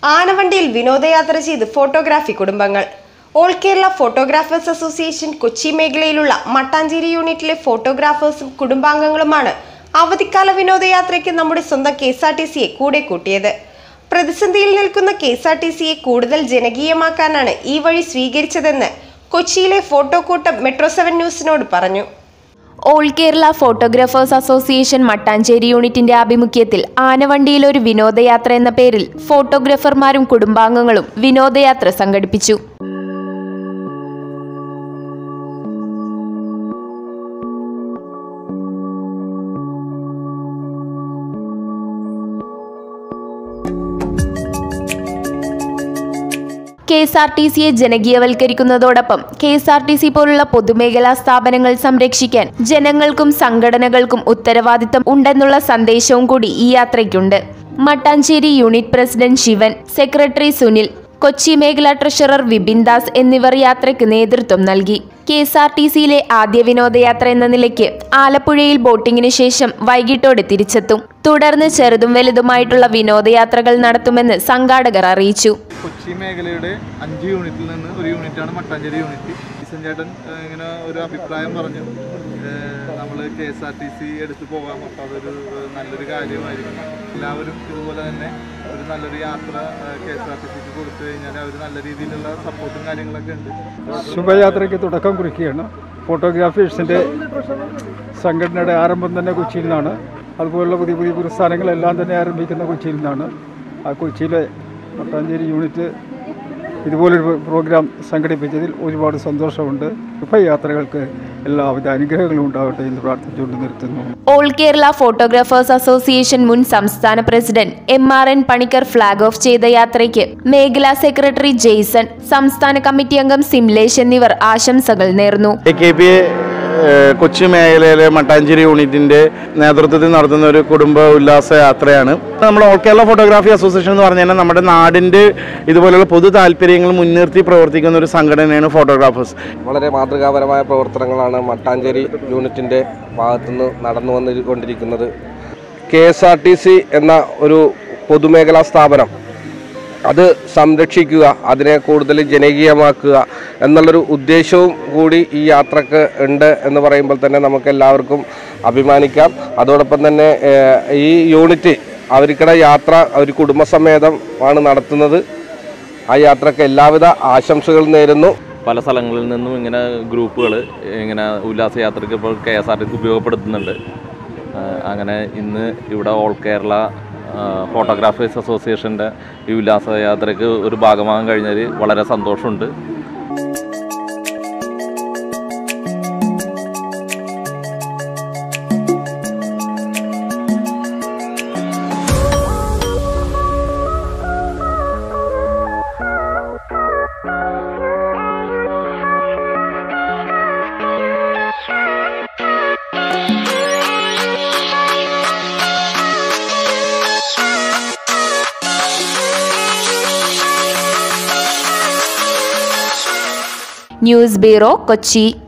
ആനവണ്ടിയിൽ വിനോദയാത്ര ചെയ്ത് ഫോട്ടോഗ്രാഫി കുടുംബങ്ങൾ all Kerala photographers association Kochi മേഖലയിലുള്ള മട്ടാഞ്ചേരി യൂണിറ്റിലെ ഫോട്ടോഗ്രാഫേഴ്സും കുടുംബാംഗങ്ങളുമാണ് അവധിക്കാല വിനോദയാത്രയ്ക്ക് നമ്മുടെ സ്വന്തം കെ എസ് ആർ ടി സിയെ കൂടെ കൂട്ടിയത് പ്രതിസന്ധിയിൽ നിൽക്കുന്ന കെ എസ് ആർ ടി സിയെ കൂടുതൽ ജനകീയമാക്കാനാണ് ഈ വഴി സ്വീകരിച്ചതെന്ന് കൊച്ചിയിലെ ഫോട്ടോക്കൂട്ടം മെട്രോ സെവൻ ന്യൂസിനോട് പറഞ്ഞു all Kerala photographers association Mattancherry യൂണിറ്റിന്റെ ആഭിമുഖ്യത്തിൽ ആനവണ്ടിയിൽ ഒരു വിനോദയാത്ര എന്ന പേരിൽ ഫോട്ടോഗ്രാഫർമാരും കുടുംബാംഗങ്ങളും വിനോദയാത്ര സംഘടിപ്പിച്ചു കെ എസ് ആർ ടി സിയെ ജനകീയവൽക്കരിക്കുന്നതോടൊപ്പം K S R T C പോലുള്ള പൊതുമേഖലാ സ്ഥാപനങ്ങൾ സംരക്ഷിക്കാൻ ജനങ്ങൾക്കും സംഘടനകൾക്കും ഉത്തരവാദിത്തം ഉണ്ടെന്നുള്ള സന്ദേശവും കൂടി ഈ യാത്രയ്ക്കുണ്ട് Mattancherry unit president Sivan secretary Sunil Kochi മേഖലാ ട്രഷറർ വിപിൻ ദാസ് എന്നിവർ യാത്രയ്ക്ക് നേതൃത്വം നൽകി കെ എസ് ആർ ടി സിയിലെ ആദ്യ വിനോദയാത്ര എന്ന നിലയ്ക്ക് ആലപ്പുഴയിൽ ബോട്ടിങ്ങിന് ശേഷം വൈകിട്ടോടെ തിരിച്ചെത്തും തുടർന്ന് ചെറുതും വലുതുമായിട്ടുള്ള വിനോദയാത്രകൾ നടത്തുമെന്ന് സംഘാടകർ അറിയിച്ചു കൊച്ചി മേഖലയുടെ അഞ്ച് യൂണിറ്റിൽ നിന്ന് ഒരു യൂണിറ്റാണ് മട്ടാഞ്ചേരി യൂണിറ്റ് കിഷൻ ചേട്ടൻ ഏഹ്, ഇങ്ങനെ ഒരു അഭിപ്രായം പറഞ്ഞു നമ്മൾ K S R T C എടുത്ത് പോകാം അപ്പോൾ അതൊരു ഏഹ്, നല്ലൊരു കാര്യമായിരിക്കും എല്ലാവരും ഇതുപോലെ തന്നെ ഒരു നല്ലൊരു യാത്ര കെ എസ് ആർ ടി സിക്ക് കൊടുത്തു കഴിഞ്ഞാൽ അവർ നല്ല രീതിയിലുള്ള സപ്പോർട്ടും കാര്യങ്ങളൊക്കെ ഉണ്ട് ശുഭയാത്രയ്ക്ക് തുടക്കം കുറിക്കുകയാണ് ഫോട്ടോഗ്രാഫേഴ്സിൻ്റെ സംഘടനയുടെ ആരംഭം തന്നെ കൊച്ചിയിൽ നിന്നാണ് അതുപോലുള്ള പുതിയ പുതിയ പ്രസ്ഥാനങ്ങളെല്ലാം തന്നെ ആരംഭിക്കുന്ന കൊച്ചിയിൽ നിന്നാണ് ആ കൊച്ചിയിലെ മട്ടാഞ്ചേരി യൂണിറ്റ് ഇതുപോലൊരു പ്രോഗ്രാം സംഘടിപ്പിച്ചതിൽ ഒരുപാട് സന്തോഷമുണ്ട് ശുഭയാത്രകൾക്ക് എല്ലാവിധ അനുഗ്രഹങ്ങളും ഉണ്ടാകട്ടെ എന്ന് പ്രാർത്ഥിച്ചുകൊണ്ട് നിർത്തുന്നു ഓൾ കേരള ഫോട്ടോഗ്രാഫേഴ്സ് അസോസിയേഷൻ മുൻ സംസ്ഥാന president M R N Panicker flag off ചെയ്ത യാത്രയ്ക്ക് മേഖലാ സെക്രട്ടറി ജെയ്സൺ സംസ്ഥാന കമ്മിറ്റി അംഗം സിംലേഷ് എന്നിവർ ആശംസകൾ നേർന്നു എ കെ പി കൊച്ചി മേഖലയിലെ മട്ടാഞ്ചേരി യൂണിറ്റിന്റെ നേതൃത്വത്തിൽ നടത്തുന്ന ഒരു കുടുംബ ഉല്ലാസ യാത്രയാണ് നമ്മൾ ഓൾ കേരള ഫോട്ടോഗ്രാഫി അസോസിയേഷൻ എന്ന് പറഞ്ഞു കഴിഞ്ഞാൽ നമ്മുടെ നാടിന്റെ ഇതുപോലുള്ള പൊതു താല്പര്യങ്ങൾ മുൻനിർത്തി പ്രവർത്തിക്കുന്ന ഒരു സംഘടനയാണ് ഫോട്ടോഗ്രാഫേഴ്സ് വളരെ മാതൃകാപരമായ പ്രവർത്തനങ്ങളാണ് മട്ടാഞ്ചേരി യൂണിറ്റിൻ്റെ ഭാഗത്തുനിന്ന് നടന്നു വന്നുകൊണ്ടിരിക്കുന്നത് K S R T C എന്ന ഒരു പൊതുമേഖലാ സ്ഥാപനം അത് സംരക്ഷിക്കുക അതിനെ കൂടുതൽ ജനകീയമാക്കുക എന്നുള്ളൊരു ഉദ്ദേശവും കൂടി ഈ യാത്രക്ക് ഉണ്ട് എന്ന് പറയുമ്പോൾ തന്നെ നമുക്ക് എല്ലാവർക്കും അഭിമാനിക്കാം അതോടൊപ്പം തന്നെ ഏഹ്, ഈ യൂണിറ്റ് അവർക്കിടെ യാത്ര ഒരു കുടുംബസമേതം ആണ് നടത്തുന്നത് ആ യാത്രക്ക് എല്ലാവിധ ആശംസകളും നേരുന്നു പല സ്ഥലങ്ങളിൽ നിന്നും ഇങ്ങനെ ഗ്രൂപ്പുകൾ ഇങ്ങനെ ഉല്ലാസയാത്രയ്ക്ക് ഇപ്പോൾ K S R T C ഉപയോഗപ്പെടുത്തുന്നുണ്ട് ആ, അങ്ങനെ ഇന്ന് ഇവിടെ ഓൾ കേരള ഫോട്ടോഗ്രാഫേഴ്സ് അസോസിയേഷൻ്റെ ഈ ഉല്ലാസയാത്രയ്ക്ക് ഒരു ഭാഗമാകാൻ കഴിഞ്ഞതിൽ വളരെ സന്തോഷമുണ്ട് ന്യൂസ് ബ്യൂറോ കൊച്ചി